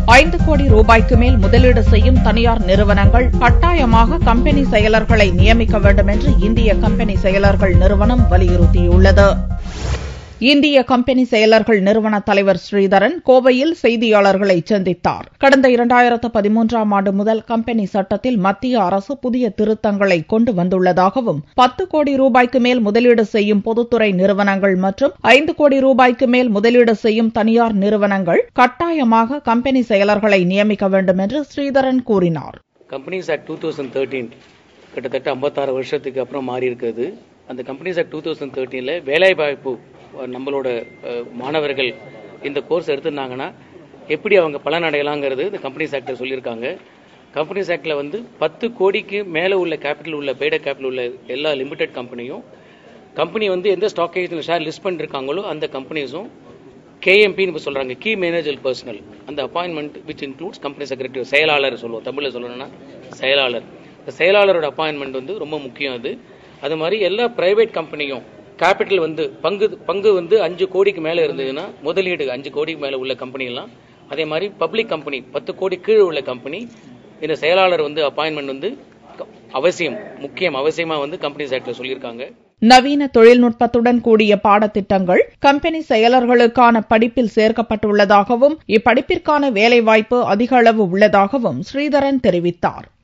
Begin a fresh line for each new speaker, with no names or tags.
ஐந்து கோடி ரூபாய்க்கு மேல் முதலீடு செய்யும் தனியார் நிறுவனங்கள் கட்டாயமாக கம்பெனி செயலர்களை நியமிக்க வேண்டும் என்று இந்திய கம்பெனி செயலர்கள் நிறுவனம் வலியுறுத்தியுள்ளது இந்திய கம்பெனி செயலர்கள் நிறுவன தலைவர் ஸ்ரீதரன் கோவையில் செய்தியாளர்களை சந்தித்தார் கடந்த இரண்டாயிரத்து பதிமூன்றாம் ஆண்டு முதல் கம்பெனி சட்டத்தில் மத்திய அரசு புதிய திருத்தங்களை கொண்டு வந்துள்ளதாகவும் பத்து கோடி ரூபாய்க்கு மேல் முதலீடு செய்யும் பொதுத்துறை நிறுவனங்கள் மற்றும் ஐந்து கோடி ரூபாய்க்கு மேல் முதலீடு செய்யும் தனியார் நிறுவனங்கள் கட்டாயமாக கம்பெனி செயலர்களை நியமிக்க வேண்டும் என்று ஸ்ரீதரன் கூறினார்
companies act two thousand thirteen கிட்டத்தட்ட ஐம்பத்தாறு வருஷத்துக்கு அப்புறம் மாறி இருக்குது அந்த கம்பெனிஸ் ஆக்ட் டூ தௌசண்ட் தேர்ட்டீனில் வேலைவாய்ப்பு நம்மளோட அஹ், மாணவர்கள் இந்த கோர்ஸ் எடுத்திருந்தாங்கன்னா எப்படி அவங்க பலன் அடையலாங்கிறது இந்த கம்பெனிஸ் ஆக்டில் சொல்லியிருக்காங்க கம்பெனிஸ் ஆக்டில் வந்து பத்து கோடிக்கு மேலே உள்ள கேபிட்டல் உள்ள பெய்ட கேபிட்டல் உள்ள எல்லா லிமிடெட் கம்பெனியும் கம்பெனி வந்து எந்த ஸ்டாக் எக்ஸ்சேஞ்சில் ஷேர் லிஸ்ட் பண்ணிருக்காங்களோ அந்த கம்பெனிஸும் கேஎம்பின்னு இப்போ சொல்கிறாங்க கீ மேனேஜர் பர்சனல் அந்த appointment which includes company secretary செயலாளர் சொல்லுவோம் தமிழில் சொல்லணும்னா செயலாளர் இந்த செயலாளரோட அப்பாயின்மெண்ட் வந்து ரொம்ப முக்கியம் அது அது மாதிரி எல்லா பிரைவேட் கம்பெனியும் கேபிட்டல் வந்து பங்கு பங்கு வந்து அஞ்சு கோடிக்கு மேலே இருந்ததுன்னா முதலீடு அஞ்சு கோடிக்கு மேலே உள்ள கம்பெனி எல்லாம் அதே மாதிரி பப்ளிக் கம்பெனி பத்து கோடி கீழே உள்ள கம்பெனி இந்த செயலாளர் வந்து அப்பாயின்மெண்ட் வந்து க- அவசியம் முக்கியம் அவசியமா வந்து கம்பெனிஸ் ஆக்ட்ல சொல்லியிருக்காங்க
நவீன தொழில்நுட்பத்துடன் கூடிய பாடத்திட்டங்கள் கம்பெனி செயலர்களுக்கான படிப்பில் சேர்க்கப்பட்டுள்ளதாகவும் இப்படிப்பிற்கான வேலைவாய்ப்பு அதிக அளவு உள்ளதாகவும் ஸ்ரீதரன் தெரிவித்தார்